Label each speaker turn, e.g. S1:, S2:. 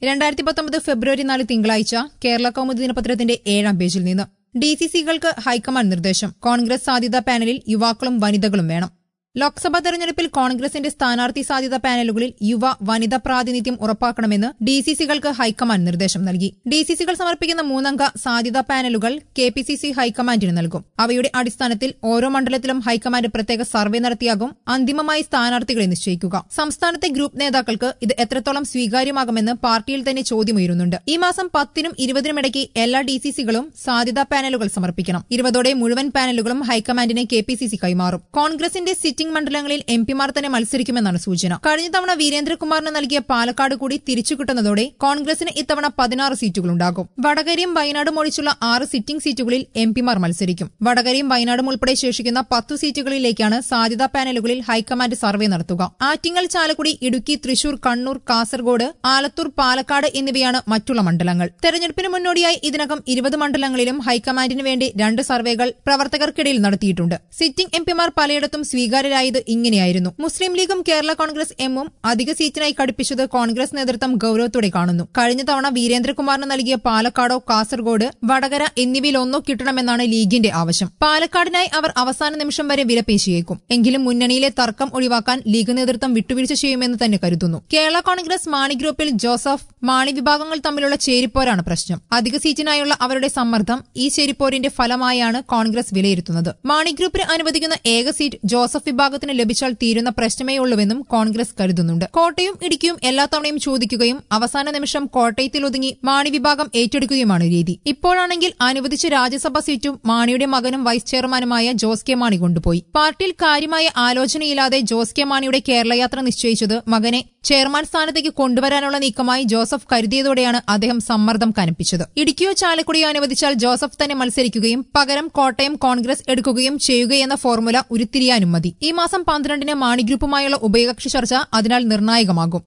S1: രണ്ടായിരത്തി പത്തൊമ്പത് ഫെബ്രുവരി നാല് തിങ്കളാഴ്ച കേരള കൗമുദി ദിനപത്രത്തിന്റെ ഏഴാം പേജിൽ നിന്ന് ഡി സി സികൾക്ക് ഹൈക്കമാൻഡ് നിർദ്ദേശം കോൺഗ്രസ് സാധ്യതാ പാനലിൽ യുവാക്കളും വനിതകളും വേണം ലോക്സഭാ തെരഞ്ഞെടുപ്പിൽ കോൺഗ്രസിന്റെ സ്ഥാനാർത്ഥി സാധ്യതാ പാനലുകളിൽ യുവ വനിതാ പ്രാതിനിധ്യം ഉറപ്പാക്കണമെന്ന് ഡി സി സികൾക്ക് ഹൈക്കമാൻഡ് നിർദ്ദേശം നൽകി ഡി സി സികൾ സമർപ്പിക്കുന്ന മൂന്നംഗ സാധ്യതാ പാനലുകൾ കെ പി സി സി ഹൈക്കമാൻഡിന് നൽകും അവയുടെ അടിസ്ഥാനത്തിൽ ഓരോ മണ്ഡലത്തിലും ഹൈക്കമാൻഡ് പ്രത്യേക സർവേ നടത്തിയാകും അന്തിമമായി സ്ഥാനാർത്ഥികളെ നിശ്ചയിക്കുക സംസ്ഥാനത്തെ ഗ്രൂപ്പ് നേതാക്കൾക്ക് ഇത് എത്രത്തോളം സ്വീകാര്യമാകുമെന്ന് പാർട്ടിയിൽ തന്നെ ചോദ്യമുയരുന്നുണ്ട് ഈ മാസം പത്തിനും ഇരുപതിനും ഇടയ്ക്ക് എല്ലാ ഡി സി സികളും സാധ്യതാ പാനലുകൾ സമർപ്പിക്കണം ഇരുപതോടെ മുഴുവൻ പാനലുകളും ഹൈക്കമാൻഡിന് കെ പി സി സി കൈമാറും കോൺഗ്രസിന്റെ സിറ്റിംഗ് മണ്ഡലങ്ങളിൽ എം പിമാർ തന്നെ മത്സരിക്കുമെന്നാണ് സൂചന കഴിഞ്ഞ തവണ വീരേന്ദ്രകുമാറിന് നൽകിയ പാലക്കാട് കൂടി തിരിച്ചു കിട്ടുന്നതോടെ കോൺഗ്രസിന് ഇത്തവണ പതിനാറ് സീറ്റുകളുണ്ടാകും വടകരയും വയനാടും ഒഴിച്ചുള്ള ആറ് സിറ്റിംഗ് സീറ്റുകളിൽ എം പിമാർ മത്സരിക്കും വടകരയും വയനാടും ഉൾപ്പെടെ ശേഷിക്കുന്ന പത്തു സീറ്റുകളിലേക്കാണ് സാധ്യതാ പാനലുകളിൽ ഹൈക്കമാൻഡ് സർവേ നടത്തുക ആറ്റിങ്ങൽ ചാലക്കുടി ഇടുക്കി തൃശൂർ കണ്ണൂർ കാസർഗോഡ് ആലത്തൂർ പാലക്കാട് എന്നിവയാണ് മറ്റുള്ള മണ്ഡലങ്ങൾ തെരഞ്ഞെടുപ്പിന് മുന്നോടിയായി ഇതിനകം ഇരുപത് മണ്ഡലങ്ങളിലും ഹൈക്കമാൻഡിന് വേണ്ടി രണ്ട് സർവേകൾ പ്രവർത്തകർക്കിടയിൽ നടത്തിയിട്ടുണ്ട് സിറ്റിംഗ് എം പിമാർ പലയിടത്തും സ്വീകാര്യരായത് ഇങ്ങനെയായിരുന്നു മുസ്ലിം ലീഗും കേരള കോൺഗ്രസ് എമ്മും അധിക സീറ്റിനായി കടുപ്പിച്ചത് കോൺഗ്രസ് നേതൃത്വം ഗൌരവത്തോടെ കാണുന്നു കഴിഞ്ഞ തവണ വീരേന്ദ്രകുമാറിന് നൽകിയ പാലക്കാടോ കാസർഗോഡ് വടകര എന്നിവയിലൊന്നോ കിട്ടണമെന്നാണ് ലീഗിന്റെ ആവശ്യം പാലക്കാടിനായി അവർ അവസാന നിമിഷം വരെ വിലപേശിയേക്കും എങ്കിലും മുന്നണിയിലെ തർക്കം ഒഴിവാക്കാൻ ലീഗ് നേതൃത്വം വിട്ടുവീഴ്ച ചെയ്യുമെന്ന് തന്നെ കരുതുന്നു കേരള കോൺഗ്രസ് മാണി ഗ്രൂപ്പിൽ ജോസഫ് മാണി വിഭാഗങ്ങൾ തമ്മിലുള്ള ചേരിപ്പോരാണ് പ്രശ്നം അധിക സീറ്റിനായുള്ള അവരുടെ സമ്മർദ്ദം ഈ ചേരിപ്പോരിന്റെ ഫലമായാണ് കോൺഗ്രസ് വിലയിരുത്തുന്നത് മാണി ഗ്രൂപ്പിന് അനുവദിക്കുന്ന ഏക സീറ്റ് ജോസഫ് വിഭാഗത്തിന് ലഭിച്ചാൽ തീരുന്ന പ്രശ്നമേ ഉള്ളൂവെന്നും കോൺഗ്രസ് കരുതുന്നുണ്ട് കോട്ടയും ഇടുക്കിയും എല്ലാ തവണയും ചോദിക്കുകയും അവസാന നിമിഷം കോട്ടയത്തിൽ ഒതുങ്ങി മാണി വിഭാഗം ഏറ്റെടുക്കുകയുമാണ് രീതി ഇപ്പോഴാണെങ്കിൽ അനുവദിച്ച രാജ്യസഭാ സീറ്റും മാണിയുടെ മകനും വൈസ് ചെയർമാനുമായ ജോസ് കെ മാണി കൊണ്ടുപോയി പാർട്ടിയിൽ കാര്യമായ ആലോചനയില്ലാതെ ജോസ് കെ മാണിയുടെ കേരളയാത്ര നിശ്ചയിച്ചത് മകനെ ചെയർമാൻ സ്ഥാനത്തേക്ക് കൊണ്ടുവരാനുള്ള നീക്കമായി ജോസഫ് കരുതിയതോടെയാണ് അദ്ദേഹം സമ്മർദ്ദം കനപ്പിച്ചത് ഇടുക്കിയോ ചാലക്കുടിയോ അനുവദിച്ചാൽ ജോസഫ് തന്നെ മത്സരിക്കുകയും പകരം കോട്ടയം കോൺഗ്രസ് എടുക്കുകയും ചെയ്യുകയെന്ന ഫോർമുല ഉരുത്തിരിയാനും മതി ഈ മാസം പന്ത്രണ്ടിന് മാണി ഗ്രൂപ്പുമായുള്ള ഉഭയകക്ഷി ചർച്ച അതിനാൽ നിർണായകമാകും